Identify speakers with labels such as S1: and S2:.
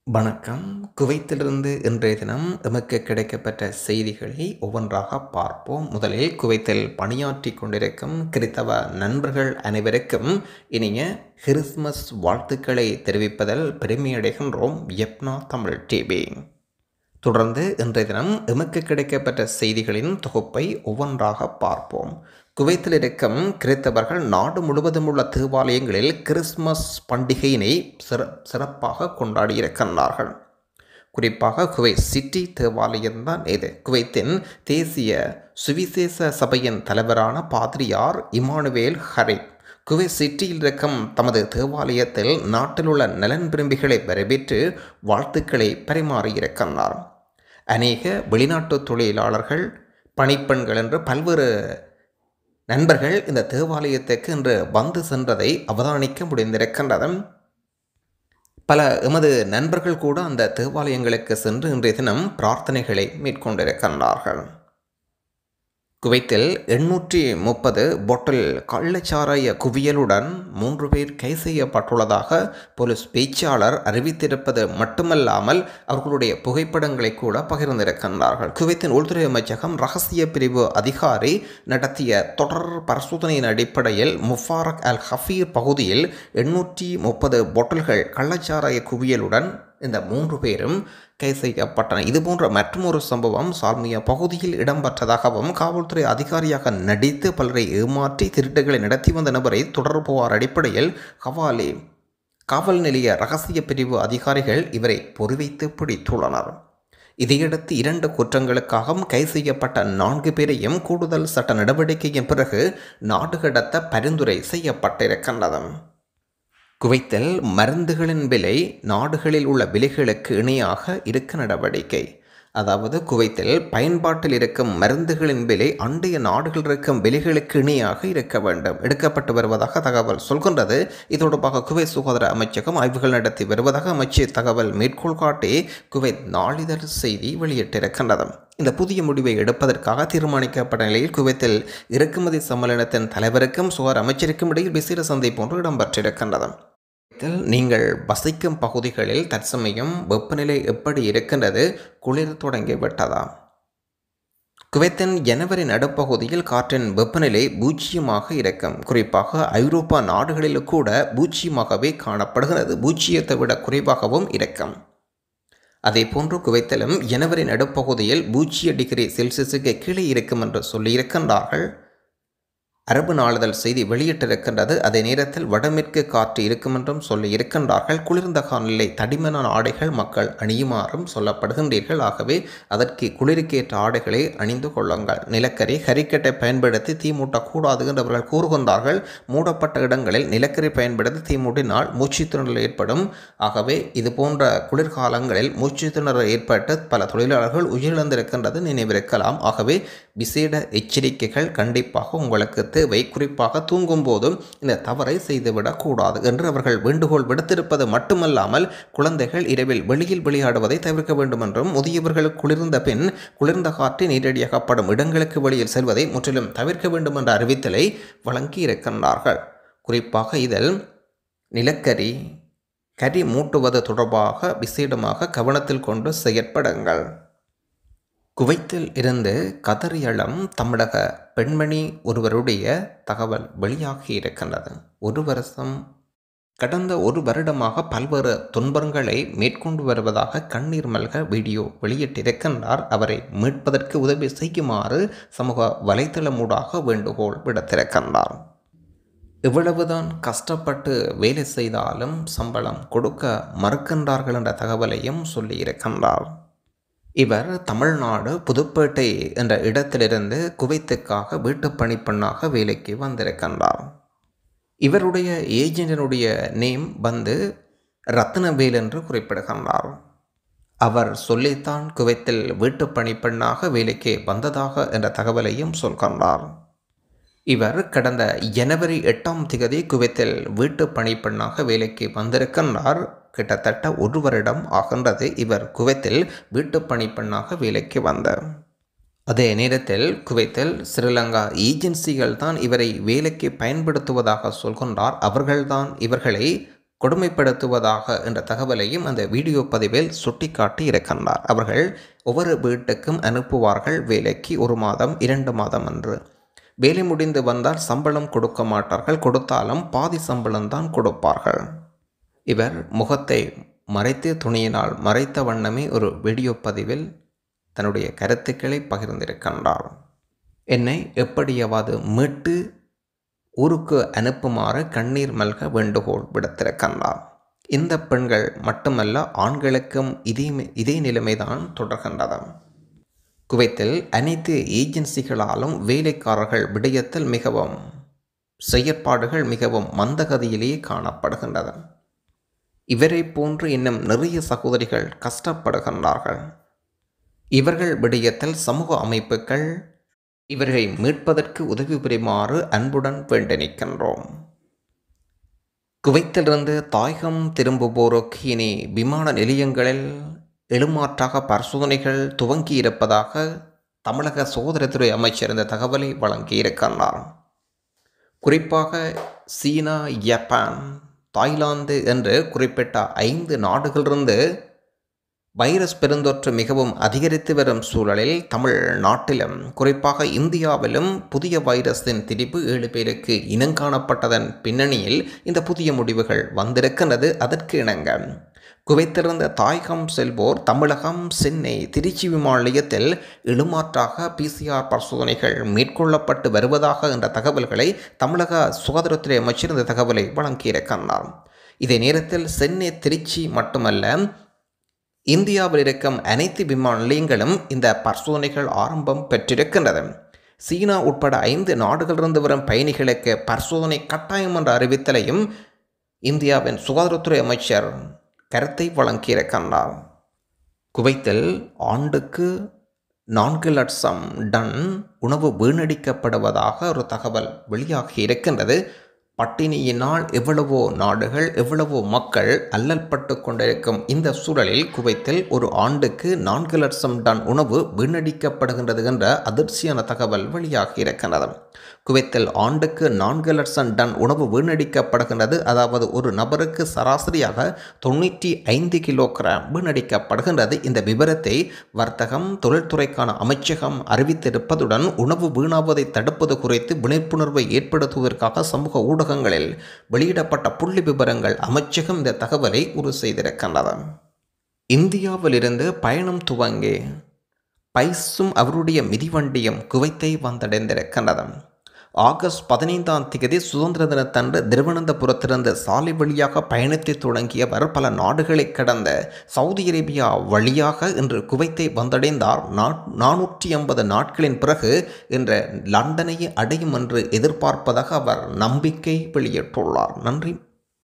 S1: வணக்கம் குவைத்திலிருந்து இன்றைய தினம் எமக்கு கிடைக்கப்பட்ட செய்திகளை ஒவ்வொன்றாக பார்ப்போம் முதலில் குவைத்தில் பணியாற்றி கொண்டிருக்கும் கிறித்தவ நண்பர்கள் அனைவருக்கும் இனிய கிறிஸ்மஸ் வாழ்த்துக்களை தெரிவிப்பதில் பெருமையடைகின்றோம் யப்னா தமிழ் டிவி தொடர்ந்து இன்றைய தினம் எமக்கு கிடைக்கப்பட்ட செய்திகளின் தொகுப்பை ஒவ்வொன்றாக பார்ப்போம் குவைத்தில் இருக்கும் கிறித்தவர்கள் நாடு முழுவதும் உள்ள தேவாலயங்களில் கிறிஸ்மஸ் பண்டிகையினை சிற சிறப்பாக கொண்டாடியிருக்கின்றார்கள் குறிப்பாக குவைத் சிட்டி தேவாலயம்தான் இது குவைத்தின் தேசிய சுவிசேஷ சபையின் தலைவரான பாதிரியார் இமானுவேல் ஹரிப் குவைத் சிட்டியில் இருக்கும் தமது தேவாலயத்தில் நாட்டில் உள்ள நலன் விரும்பிகளை வரவேற்று வாழ்த்துக்களை பரிமாறியிருக்கின்றார் அநேக வெளிநாட்டு தொழிலாளர்கள் பணிப்பெண்கள் என்று பல்வேறு நண்பர்கள் இந்த தேவாலயத்துக்கு இன்று வந்து சென்றதை அவதானிக்க முடிந்திருக்கின்றது பல எமது நண்பர்கள் கூட அந்த தேவாலயங்களுக்கு சென்று இன்றைய தினம் பிரார்த்தனைகளை மேற்கொண்டிருக்கின்றார்கள் குவைத்தில் எண்ணூற்றி முப்பது பொட்டில் கள்ளச்சாராய குவியலுடன் மூன்று பேர் கை செய்யப்பட்டுள்ளதாக போலீஸ் பேச்சாளர் அறிவித்திருப்பது மட்டுமல்லாமல் அவர்களுடைய புகைப்படங்களை கூட பகிர்ந்திருக்கின்றார்கள் குவைத்தின் உள்துறை அமைச்சகம் ரகசிய பிரிவு அதிகாரி நடத்திய தொடர் பரிசோதனையின் அடிப்படையில் முஃபாரக் அல் ஹஃபீர் பகுதியில் எண்ணூற்றி முப்பது பொட்டல்கள் கள்ளச்சாராய குவியலுடன் இந்த மூன்று பேரும் கை செய்யப்பட்டன இதுபோன்ற மற்றொரு சம்பவம் சால்மியா பகுதியில் இடம்பெற்றதாகவும் காவல்துறை அதிகாரியாக நடித்து பலரை ஏமாற்றி திருட்டுகளை நடத்தி வந்த நபரை தொடர்புவார் அடிப்படையில் ஹவாலி காவல் நிலைய ரகசிய பிரிவு அதிகாரிகள் இவரை பொறிவைத்து பிடித்துள்ளனர் இதையடுத்து இரண்டு குற்றங்களுக்காகவும் கை செய்யப்பட்ட நான்கு பேரையும் கூடுதல் சட்ட நடவடிக்கையின் பிறகு நாடு கடத்த பரிந்துரை செய்யப்பட்டிருக்கின்றது குவைத்தில் மருந்துகளின் விலை நாடுகளில் உள்ள விலைகளுக்கு இணையாக இருக்க நடவடிக்கை அதாவது குவைத்தில் பயன்பாட்டில் இருக்கும் மருந்துகளின் விலை அண்டைய நாடுகள் இருக்கும் விலைகளுக்கு இணையாக இருக்க வேண்டும் எடுக்கப்பட்டு வருவதாக தகவல் சொல்கின்றது இது தொடர்பாக குவைத் சுகாதார அமைச்சகம் ஆய்வுகள் நடத்தி வருவதாக அமைச்சர் தகவல் மேற்கோள் காட்டி குவைத் நாளிதழ் செய்தி வெளியிட்டிருக்கின்றது இந்த புதிய முடிவை எடுப்பதற்காக தீர்மானிக்கப்பட்ட நிலையில் குவைத்தில் இறக்குமதி சம்மேளனத்தின் தலைவருக்கும் சுகாதார அமைச்சருக்கும் இடையில் விசேட சந்தை போன்று இடம்பெற்றிருக்கின்றது நீங்கள் வசிக்கும் பகுதிகளில் தற்சமயம் வெப்பநிலை எப்படி இருக்கின்றது குளிர் தொடங்கி விட்டதா குவைத்தின் ஜனவரி நடுப்பகுதியில் காற்றின் வெப்பநிலை பூஜ்ஜியமாக இருக்கும் குறிப்பாக ஐரோப்பா நாடுகளில் கூட பூஜ்ஜியமாகவே காணப்படுகிறது பூஜ்ஜியத்தை விட குறைவாகவும் இருக்கும் அதே போன்று குவைத்திலும் ஜனவரி நடுப்பகுதியில் பூஜ்ஜிய டிகிரி செல்சியஸுக்கு கீழே இருக்கும் என்று சொல்லியிருக்கின்றார்கள் அரபு நாளிதழ் செய்தி வெளியிட்டிருக்கின்றது அதே நேரத்தில் வடமேற்கு காற்று இருக்கும் என்றும் சொல்லி இருக்கின்றார்கள் குளிர்ந்த காலநிலை தடிமனான ஆடைகள் மக்கள் அணியுமாறும் சொல்லப்படுகின்றீர்கள் ஆகவே அதற்கு குளிருக்கேற்ற ஆடைகளை அணிந்து கொள்ளுங்கள் நிலக்கரி கரிக்கட்டை பயன்படுத்தி தீ மூட்டக்கூடாது என்று அவர்கள் கூறுகின்றார்கள் மூடப்பட்ட இடங்களில் நிலக்கரி பயன்படுத்தி தீ மூட்டினால் மூச்சுத்திணறல் ஏற்படும் ஆகவே இது போன்ற குளிர்காலங்களில் மூச்சுத்திணறல் ஏற்பட்டு பல தொழிலாளர்கள் உயிரிழந்திருக்கின்றது நினைவிருக்கலாம் ஆகவே விசேட எச்சரிக்கைகள் கண்டிப்பாக உங்களுக்கு தேவை குறிப்பாக தூங்கும் போதும் இந்த தவறை செய்துவிடக்கூடாது என்று அவர்கள் வேண்டுகோள் விடுத்திருப்பது மட்டுமல்லாமல் குழந்தைகள் இரவில் வெளியில் விளையாடுவதை தவிர்க்க வேண்டும் என்றும் முதியவர்கள் குளிர்ந்த பின் குளிர்ந்த காற்று நீரடியாகப்படும் இடங்களுக்கு வெளியில் செல்வதை முற்றிலும் தவிர்க்க வேண்டும் என்ற அறிவித்தலை வழங்கி இருக்கின்றார்கள் குறிப்பாக இதில் நிலக்கரி கரி மூட்டுவது தொடர்பாக விசேடமாக கவனத்தில் கொண்டு செயற்படுங்கள் குவைத்தில் இருந்து கதறியளம் தமிழக பெண்மணி ஒருவருடைய தகவல் வெளியாகி இருக்கின்றது ஒரு வருஷம் கடந்த ஒரு வருடமாக பல்வேறு துன்பங்களை மேற்கொண்டு வருவதாக கண்ணீர் மல்க வீடியோ வெளியிட்டிருக்கின்றார் அவரை மீட்பதற்கு உதவி செய்யுமாறு சமூக வலைத்தளமூடாக வேண்டுகோள் விடுத்திருக்கின்றார் இவ்வளவுதான் கஷ்டப்பட்டு வேலை செய்தாலும் சம்பளம் கொடுக்க மறுக்கின்றார்கள் என்ற தகவலையும் சொல்லியிருக்கின்றார் இவர் தமிழ்நாடு புதுப்பேட்டை என்ற இடத்திலிருந்து குவைத்துக்காக வீட்டு பணிப்பெண்ணாக வேலைக்கு வந்திருக்கின்றார் இவருடைய ஏஜென்டினுடைய நேம் வந்து ரத்னவேல் என்று குறிப்பிடுகின்றார் அவர் சொல்லித்தான் குவைத்தில் வீட்டு பணிப்பெண்ணாக வேலைக்கு வந்ததாக என்ற தகவலையும் சொல்கின்றார் இவர் கடந்த ஜனவரி எட்டாம் திகதி குவைத்தில் வீட்டு பணிப்பெண்ணாக வேலைக்கு வந்திருக்கின்றார் கிட்டத்தட்ட ஒரு வருடம் ஆகின்றது இவர் குவைத்தில் வீட்டு பணிப்பெண்ணாக வேலைக்கு வந்தார் அதே நேரத்தில் குவைத்தில் ஸ்ரீலங்கா ஏஜென்சிகள் தான் இவரை வேலைக்கு பயன்படுத்துவதாக சொல்கின்றார் அவர்கள்தான் இவர்களை கொடுமைப்படுத்துவதாக என்ற தகவலையும் அந்த வீடியோ பதிவில் சுட்டிக்காட்டி இருக்கின்றார் அவர்கள் ஒவ்வொரு வீட்டுக்கும் அனுப்புவார்கள் வேலைக்கு ஒரு மாதம் இரண்டு மாதம் என்று வேலை முடிந்து வந்தால் சம்பளம் கொடுக்க மாட்டார்கள் கொடுத்தாலும் பாதி சம்பளம்தான் கொடுப்பார்கள் இவர் முகத்தை மறைத்து துணியினால் மறைத்த வண்ணமே ஒரு வீடியோ பதிவில் தன்னுடைய கருத்துக்களை பகிர்ந்திருக்கின்றார் என்னை எப்படியாவது மீட்டு ஊருக்கு அனுப்புமாறு கண்ணீர் மல்க வேண்டுகோள் விடுத்திருக்கின்றார் இந்த பெண்கள் மட்டுமல்ல ஆண்களுக்கும் இதே இதே நிலைமைதான் தொடர்கின்றது குவைத்தில் அனைத்து ஏஜென்சிகளாலும் வேலைக்காரர்கள் விடயத்தில் மிகவும் செயற்பாடுகள் மிகவும் மந்தகதியிலேயே காணப்படுகின்றது இவரை போன்று இன்னும் நிறைய சகோதரிகள் கஷ்டப்படுகின்றார்கள் இவர்கள் விடயத்தில் சமூக அமைப்புகள் இவர்களை மீட்பதற்கு உதவி புரியுமாறு அன்புடன் வேண்டி நிற்கின்றோம் குவைத்திலிருந்து தாயகம் திரும்புவோருக்கு இனி விமான நிலையங்களில் எழுமாற்றாக பரிசோதனைகள் துவங்கி இருப்பதாக தமிழக சுகாதாரத்துறை அமைச்சர் இந்த தகவலை வழங்கியிருக்கின்றார் குறிப்பாக சீனா ஜப்பான் தாய்லாந்து என்று குறிப்பிட்ட ஐந்து நாடுகளிலிருந்து வைரஸ் பெருந்தொற்று மிகவும் அதிகரித்து வரும் சூழலில் தமிழ் நாட்டிலும் குறிப்பாக இந்தியாவிலும் புதிய வைரஸின் திரிப்பு ஏழு பேருக்கு இனங்காணப்பட்டதன் பின்னணியில் இந்த புதிய முடிவுகள் வந்திருக்கின்றது அதற்கு இணங்க குவைத்திருந்த தாயகம் செல்வோர் தமிழகம் சென்னை திருச்சி விமான நிலையத்தில் எழுமாற்றாக பிசிஆர் பரிசோதனைகள் மேற்கொள்ளப்பட்டு வருவதாக என்ற தகவல்களை தமிழக சுகாதாரத்துறை அமைச்சர் இந்த தகவலை வழங்கியிருக்கின்றார் இதே நேரத்தில் சென்னை திருச்சி மட்டுமல்ல இந்தியாவில் இருக்கும் அனைத்து விமான நிலையங்களும் இந்த பரிசோதனைகள் ஆரம்பம் பெற்றிருக்கின்றது சீனா உட்பட ஐந்து நாடுகளிலிருந்து வரும் பயணிகளுக்கு பரிசோதனை கட்டாயம் என்ற அறிவித்தலையும் இந்தியாவின் சுகாதாரத்துறை அமைச்சர் கருத்தை வழங்கியிருக்கின்றார் குவைத்தில் ஆண்டுக்கு நான்கு லட்சம் டன் உணவு வீணடிக்கப்படுவதாக ஒரு தகவல் வெளியாகி இருக்கின்றது பட்டினியினால் எவ்வளவோ நாடுகள் எவ்வளவோ மக்கள் அல்லல்பட்டு கொண்டிருக்கும் இந்த சூழலில் குவைத்தில் ஒரு ஆண்டுக்கு நான்கு லட்சம் டன் உணவு வீணடிக்கப்படுகின்றது என்ற அதிர்ச்சியான தகவல் வெளியாகி இருக்கின்றது குவைத்தில் ஆண்டுக்கு நான்கு லட்சம் டன் உணவு வீணடிக்கப்படுகின்றது அதாவது ஒரு நபருக்கு சராசரியாக தொண்ணூற்றி ஐந்து கிலோகிராம் வீணடிக்கப்படுகின்றது இந்த விவரத்தை வர்த்தகம் தொழில்துறைக்கான அமைச்சகம் அறிவித்திருப்பதுடன் உணவு வீணாவதை தடுப்பது குறித்து விழிப்புணர்வை ஏற்படுத்துவதற்காக சமூக ஊடகங்களில் வெளியிடப்பட்ட புள்ளி விவரங்கள் அமைச்சகம் இந்த தகவலை உறுதி செய்திருக்கின்றது இந்தியாவிலிருந்து பயணம் துவங்கி பைஸும் அவருடைய மிதிவண்டியும் குவைத்தை வந்தடைந்திருக்கின்றது ஆகஸ்ட் பதினைந்தாம் தேதி சுதந்திர தினத்தன்று திருவனந்தபுரத்திலிருந்து சாலை வழியாக பயணத்தை தொடங்கியவர் பல நாடுகளை கடந்த சவுதி அரேபியா வழியாக இன்று குவைத்தை வந்தடைந்தார் நானூற்றி ஐம்பது நாட்களின் பிறகு இன்று லண்டனையே அடையும் என்று எதிர்பார்ப்பதாக அவர் நம்பிக்கை வெளியிட்டுள்ளார் நன்றி